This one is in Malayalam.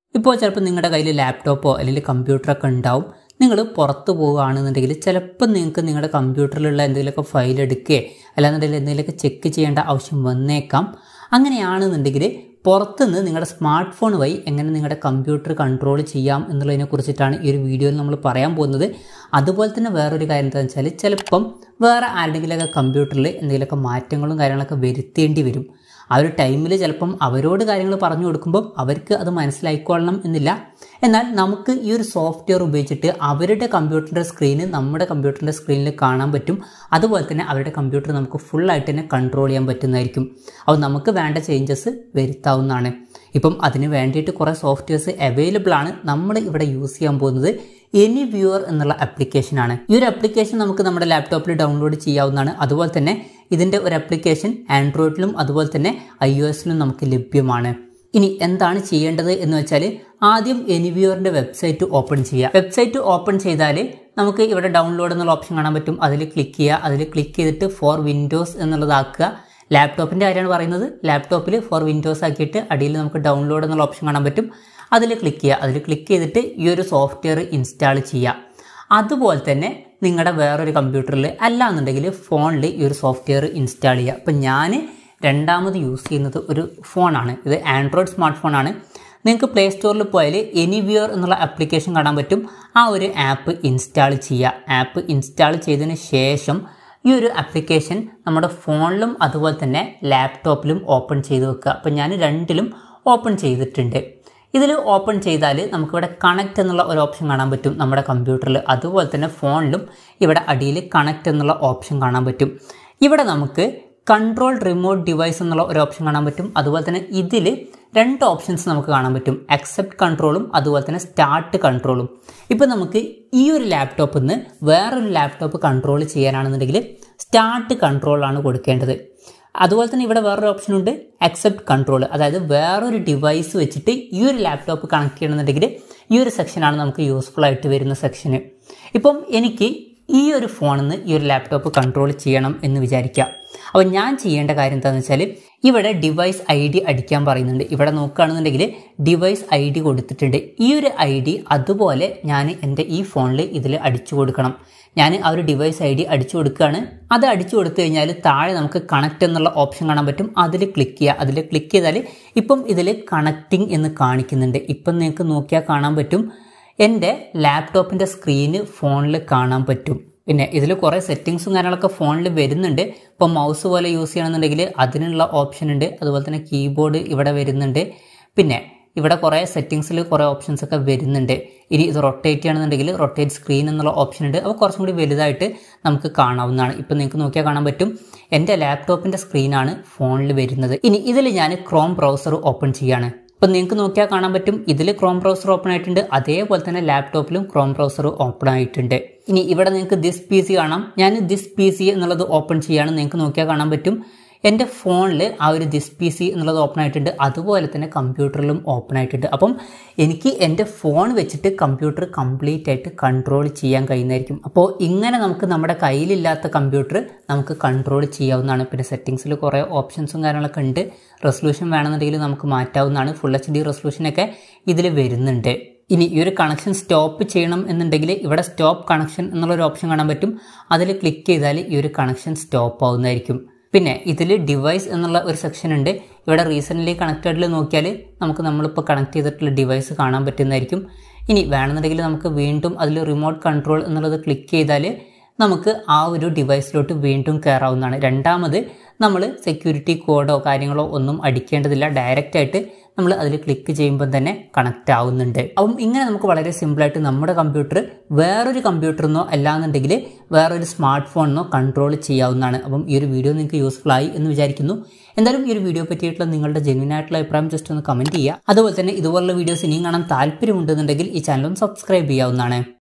ഇപ്പോൾ ചിലപ്പോൾ നിങ്ങളുടെ കയ്യിൽ ലാപ്ടോപ്പോ അല്ലെങ്കിൽ കമ്പ്യൂട്ടറൊക്കെ ഉണ്ടാവും നിങ്ങൾ പുറത്ത് പോവുകയാണെന്നുണ്ടെങ്കിൽ ചിലപ്പോൾ നിങ്ങൾക്ക് നിങ്ങളുടെ കമ്പ്യൂട്ടറിലുള്ള എന്തെങ്കിലുമൊക്കെ ഫയൽ എടുക്കുകയോ അല്ലാന്നുണ്ടെങ്കിൽ എന്തെങ്കിലുമൊക്കെ ചെക്ക് ചെയ്യേണ്ട ആവശ്യം വന്നേക്കാം അങ്ങനെയാണെന്നുണ്ടെങ്കിൽ പുറത്തുനിന്ന് നിങ്ങളുടെ സ്മാർട്ട് ഫോൺ വഴി എങ്ങനെ നിങ്ങളുടെ കമ്പ്യൂട്ടർ കൺട്രോൾ ചെയ്യാം എന്നുള്ളതിനെ കുറിച്ചിട്ടാണ് ഈ ഒരു വീഡിയോയിൽ നമ്മൾ പറയാൻ പോകുന്നത് അതുപോലെ തന്നെ വേറൊരു കാര്യം എന്താണെന്ന് വെച്ചാൽ ചിലപ്പം വേറെ ആരുടെങ്കിലൊക്കെ കമ്പ്യൂട്ടറിൽ എന്തെങ്കിലുമൊക്കെ മാറ്റങ്ങളും കാര്യങ്ങളൊക്കെ വരുത്തേണ്ടി വരും ആ ഒരു ടൈമിൽ ചിലപ്പം അവരോട് കാര്യങ്ങൾ പറഞ്ഞു കൊടുക്കുമ്പോൾ അവർക്ക് അത് മനസ്സിലായിക്കൊള്ളണം എന്നില്ല എന്നാൽ നമുക്ക് ഈ ഒരു സോഫ്റ്റ്വെയർ ഉപയോഗിച്ചിട്ട് അവരുടെ കമ്പ്യൂട്ടറിൻ്റെ സ്ക്രീന് നമ്മുടെ കമ്പ്യൂട്ടറിൻ്റെ സ്ക്രീനിൽ കാണാൻ പറ്റും അതുപോലെ തന്നെ അവരുടെ കമ്പ്യൂട്ടർ നമുക്ക് ഫുള്ളായിട്ട് തന്നെ കൺട്രോൾ ചെയ്യാൻ പറ്റുന്നതായിരിക്കും അപ്പോൾ നമുക്ക് വേണ്ട ചേഞ്ചസ് വരുത്താവുന്നതാണ് ഇപ്പം അതിന് വേണ്ടിയിട്ട് കുറേ സോഫ്റ്റ്വെയർസ് അവൈലബിൾ ആണ് നമ്മൾ ഇവിടെ യൂസ് ചെയ്യാൻ പോകുന്നത് എനി വ്യൂവർ എന്നുള്ള ആപ്ലിക്കേഷനാണ് ഈ ഒരു ആപ്ലിക്കേഷൻ നമുക്ക് നമ്മുടെ ലാപ്ടോപ്പിൽ ഡൗൺലോഡ് ചെയ്യാവുന്നതാണ് അതുപോലെ തന്നെ ഇതിൻ്റെ ഒരു ആപ്ലിക്കേഷൻ ആൻഡ്രോയിഡിലും അതുപോലെ തന്നെ ഐ ഒ എസിലും നമുക്ക് ലഭ്യമാണ് ഇനി എന്താണ് ചെയ്യേണ്ടത് എന്ന് വെച്ചാൽ ആദ്യം എനിവ്യൂവറിൻ്റെ വെബ്സൈറ്റ് ഓപ്പൺ ചെയ്യുക വെബ്സൈറ്റ് ഓപ്പൺ ചെയ്താൽ നമുക്ക് ഇവിടെ ഡൗൺലോഡ് എന്നുള്ള ഓപ്ഷൻ കാണാൻ പറ്റും അതിൽ ക്ലിക്ക് ചെയ്യുക അതിൽ ക്ലിക്ക് ചെയ്തിട്ട് ഫോർ വിൻഡോസ് എന്നുള്ളതാക്കുക ലാപ്ടോപ്പിൻ്റെ കാര്യമാണ് പറയുന്നത് ലാപ്ടോപ്പിൽ ഫോർ വിൻഡോസ് ആക്കിയിട്ട് അടിയിൽ നമുക്ക് ഡൗൺലോഡ് എന്നുള്ള ഓപ്ഷൻ കാണാൻ പറ്റും അതിൽ ക്ലിക്ക് ചെയ്യുക അതിൽ ക്ലിക്ക് ചെയ്തിട്ട് ഈ ഒരു സോഫ്റ്റ്വെയർ ഇൻസ്റ്റാൾ ചെയ്യുക അതുപോലെ തന്നെ നിങ്ങളുടെ വേറൊരു കമ്പ്യൂട്ടറിൽ അല്ലാന്നുണ്ടെങ്കിൽ ഫോണിൽ ഈ ഒരു സോഫ്റ്റ്വെയർ ഇൻസ്റ്റാൾ ചെയ്യുക അപ്പം ഞാൻ രണ്ടാമത് യൂസ് ചെയ്യുന്നത് ഒരു ഫോണാണ് ഇത് ആൻഡ്രോയിഡ് സ്മാർട്ട് ഫോണാണ് നിങ്ങൾക്ക് പ്ലേ സ്റ്റോറിൽ പോയാൽ എനിവ്യൂർ എന്നുള്ള ആപ്ലിക്കേഷൻ കാണാൻ പറ്റും ആ ഒരു ആപ്പ് ഇൻസ്റ്റാൾ ചെയ്യുക ആപ്പ് ഇൻസ്റ്റാൾ ചെയ്തതിന് ശേഷം ഈ ഒരു ആപ്ലിക്കേഷൻ നമ്മുടെ ഫോണിലും അതുപോലെ തന്നെ ലാപ്ടോപ്പിലും ഓപ്പൺ ചെയ്ത് വെക്കുക അപ്പോൾ ഞാൻ രണ്ടിലും ഓപ്പൺ ചെയ്തിട്ടുണ്ട് ഇതിൽ ഓപ്പൺ ചെയ്താൽ നമുക്കിവിടെ കണക്റ്റ് എന്നുള്ള ഒരു ഓപ്ഷൻ കാണാൻ പറ്റും നമ്മുടെ കമ്പ്യൂട്ടറിൽ അതുപോലെ തന്നെ ഫോണിലും ഇവിടെ അടിയിൽ കണക്റ്റ് എന്നുള്ള ഓപ്ഷൻ കാണാൻ പറ്റും ഇവിടെ നമുക്ക് കൺട്രോൾ റിമോട്ട് ഡിവൈസ് എന്നുള്ള ഒരു ഓപ്ഷൻ കാണാൻ പറ്റും അതുപോലെ തന്നെ ഇതിൽ രണ്ട് ഓപ്ഷൻസ് നമുക്ക് കാണാൻ പറ്റും അക്സെപ്റ്റ് കൺട്രോളും അതുപോലെ തന്നെ സ്റ്റാർട്ട് കൺട്രോളും ഇപ്പോൾ നമുക്ക് ഈ ഒരു ലാപ്ടോപ്പിൽ നിന്ന് വേറൊരു ലാപ്ടോപ്പ് കൺട്രോൾ ചെയ്യാനാണെന്നുണ്ടെങ്കിൽ സ്റ്റാർട്ട് കൺട്രോളാണ് കൊടുക്കേണ്ടത് അതുപോലെ തന്നെ ഇവിടെ വേറൊരു ഓപ്ഷൻ ഉണ്ട് അക്സെപ്റ്റ് കൺട്രോൾ അതായത് വേറൊരു ഡിവൈസ് വെച്ചിട്ട് ഈ ഒരു ലാപ്ടോപ്പ് കണക്ട് ചെയ്യണമെന്നുണ്ടെങ്കിൽ ഈ ഒരു സെക്ഷനാണ് നമുക്ക് യൂസ്ഫുൾ ആയിട്ട് വരുന്ന സെക്ഷന് ഇപ്പം എനിക്ക് ഈ ഒരു ഫോണിൽ നിന്ന് ഈ ഒരു ലാപ്ടോപ്പ് കൺട്രോൾ ചെയ്യണം എന്ന് വിചാരിക്കുക അപ്പോൾ ഞാൻ ചെയ്യേണ്ട കാര്യം എന്താണെന്ന് വെച്ചാൽ ഇവിടെ ഡിവൈസ് ഐ ഡി അടിക്കാൻ പറയുന്നുണ്ട് ഇവിടെ നോക്കുകയാണെന്നുണ്ടെങ്കിൽ ഡിവൈസ് ഐ ഡി കൊടുത്തിട്ടുണ്ട് ഈ ഒരു ഐ ഡി അതുപോലെ ഞാൻ എൻ്റെ ഈ ഫോണിൽ ഇതിൽ അടിച്ചു കൊടുക്കണം ഞാൻ ആ ഒരു ഡിവൈസ് ഐ ഡി അടിച്ചു കൊടുക്കുകയാണ് അത് അടിച്ചു കൊടുത്തു കഴിഞ്ഞാൽ താഴെ നമുക്ക് കണക്റ്റ് എന്നുള്ള ഓപ്ഷൻ കാണാൻ പറ്റും അതിൽ ക്ലിക്ക് ചെയ്യുക അതിൽ ക്ലിക്ക് ചെയ്താൽ ഇപ്പം ഇതിൽ കണക്റ്റിംഗ് എന്ന് കാണിക്കുന്നുണ്ട് ഇപ്പം നിങ്ങൾക്ക് നോക്കിയാൽ കാണാൻ പറ്റും എൻ്റെ ലാപ്ടോപ്പിൻ്റെ സ്ക്രീന് ഫോണിൽ കാണാൻ പറ്റും പിന്നെ ഇതിൽ കുറേ സെറ്റിങ്സും കാര്യങ്ങളൊക്കെ ഫോണിൽ വരുന്നുണ്ട് ഇപ്പോൾ മൗസ് പോലെ യൂസ് ചെയ്യണമെന്നുണ്ടെങ്കിൽ അതിനുള്ള ഓപ്ഷൻ ഉണ്ട് അതുപോലെ തന്നെ കീബോർഡ് ഇവിടെ വരുന്നുണ്ട് പിന്നെ ഇവിടെ കുറേ സെറ്റിങ്സിൽ കുറേ ഓപ്ഷൻസ് ഒക്കെ വരുന്നുണ്ട് ഇനി ഇത് റൊട്ടേറ്റ് ചെയ്യണമെന്നുണ്ടെങ്കിൽ റൊട്ടേറ്റ് സ്ക്രീൻ എന്നുള്ള ഓപ്ഷൻ ഉണ്ട് അപ്പോൾ കുറച്ചും കൂടി വലുതായിട്ട് നമുക്ക് കാണാവുന്നതാണ് ഇപ്പം നിങ്ങൾക്ക് നോക്കിയാൽ കാണാൻ പറ്റും എൻ്റെ ലാപ്ടോപ്പിൻ്റെ സ്ക്രീനാണ് ഫോണിൽ വരുന്നത് ഇനി ഇതിൽ ഞാൻ ക്രോം ബ്രൗസർ ഓപ്പൺ ചെയ്യാണ് ഇപ്പം നിങ്ങൾക്ക് നോക്കിയാൽ കാണാൻ പറ്റും ഇതിൽ ക്രോം ബ്രൗസർ ഓപ്പൺ ആയിട്ടുണ്ട് അതേപോലെ തന്നെ ലാപ്ടോപ്പിലും ക്രോം ബ്രൗസർ ഓപ്പൺ ആയിട്ടുണ്ട് ഇനി ഇവിടെ നിങ്ങൾക്ക് ദിസ് പി സി കാണാം ഞാൻ ദിസ് പി സി എന്നുള്ളത് ഓപ്പൺ ചെയ്യാണ് നിങ്ങൾക്ക് നോക്കിയാൽ കാണാൻ പറ്റും എൻ്റെ ഫോണിൽ ആ ഒരു ദിസ് പി സി എന്നുള്ളത് ഓപ്പൺ ആയിട്ടുണ്ട് അതുപോലെ തന്നെ കമ്പ്യൂട്ടറിലും ഓപ്പൺ ആയിട്ടുണ്ട് അപ്പം എനിക്ക് എൻ്റെ ഫോൺ വെച്ചിട്ട് കമ്പ്യൂട്ടർ കംപ്ലീറ്റ് ആയിട്ട് കൺട്രോൾ ചെയ്യാൻ കഴിയുന്നതായിരിക്കും അപ്പോൾ ഇങ്ങനെ നമുക്ക് നമ്മുടെ കയ്യിലില്ലാത്ത കമ്പ്യൂട്ടർ നമുക്ക് കൺട്രോൾ ചെയ്യാവുന്നതാണ് പിന്നെ സെറ്റിങ്സിൽ കുറേ ഓപ്ഷൻസും കാര്യങ്ങളൊക്കെ ഉണ്ട് റെസൊല്യൂഷൻ വേണമെന്നുണ്ടെങ്കിൽ നമുക്ക് മാറ്റാവുന്നതാണ് ഫുൾ എച്ച് ഡി റെസൊല്യൂഷനൊക്കെ ഇതിൽ വരുന്നുണ്ട് ഇനി ഈ ഒരു കണക്ഷൻ സ്റ്റോപ്പ് ചെയ്യണം എന്നുണ്ടെങ്കിൽ ഇവിടെ സ്റ്റോപ്പ് കണക്ഷൻ എന്നുള്ളൊരു ഓപ്ഷൻ കാണാൻ പറ്റും അതിൽ ക്ലിക്ക് ചെയ്താൽ ഈ ഒരു കണക്ഷൻ സ്റ്റോപ്പ് ആവുന്നതായിരിക്കും പിന്നെ ഇതിൽ ഡിവൈസ് എന്നുള്ള ഒരു സെക്ഷൻ ഉണ്ട് ഇവിടെ റീസെൻ്റ്ലി കണക്റ്റഡിൽ നോക്കിയാൽ നമുക്ക് നമ്മളിപ്പോൾ കണക്ട് ചെയ്തിട്ടുള്ള ഡിവൈസ് കാണാൻ പറ്റുന്നതായിരിക്കും ഇനി വേണമെന്നുണ്ടെങ്കിൽ നമുക്ക് വീണ്ടും അതിൽ റിമോട്ട് കൺട്രോൾ എന്നുള്ളത് ക്ലിക്ക് ചെയ്താൽ നമുക്ക് ആ ഒരു ഡിവൈസിലോട്ട് വീണ്ടും കയറാവുന്നതാണ് രണ്ടാമത് നമ്മൾ സെക്യൂരിറ്റി കോഡോ കാര്യങ്ങളോ ഒന്നും അടിക്കേണ്ടതില്ല ഡയറക്റ്റ് ആയിട്ട് നമ്മൾ അതിൽ ക്ലിക്ക് ചെയ്യുമ്പോൾ തന്നെ കണക്റ്റ് ആവുന്നുണ്ട് അപ്പം ഇങ്ങനെ നമുക്ക് വളരെ സിമ്പിളായിട്ട് നമ്മുടെ കമ്പ്യൂട്ടർ വേറൊരു കമ്പ്യൂട്ടറിനോ അല്ലാന്നുണ്ടെങ്കിൽ വേറൊരു സ്മാർട്ട് ഫോണിനോ കൺട്രോൾ ചെയ്യാവുന്നതാണ് അപ്പം ഈ ഒരു വീഡിയോ നിങ്ങൾക്ക് യൂസ്ഫുൾ ആയി എന്ന് വിചാരിക്കുന്നു എന്തായാലും ഈ ഒരു വീഡിയോ പറ്റിയിട്ടുള്ള നിങ്ങളുടെ ജെന്യൂൻ ആയിട്ടുള്ള അഭിപ്രായം ജസ്റ്റ് ഒന്ന് കമൻറ്റ് ചെയ്യുക അതുപോലെ തന്നെ ഇതുപോലുള്ള വീഡിയോസ് ഇനിയും കാണാൻ താല്പര്യമുണ്ടെന്നുണ്ടെങ്കിൽ ഈ ചാനലും സബ്സ്ക്രൈബ് ചെയ്യാവുന്നതാണ്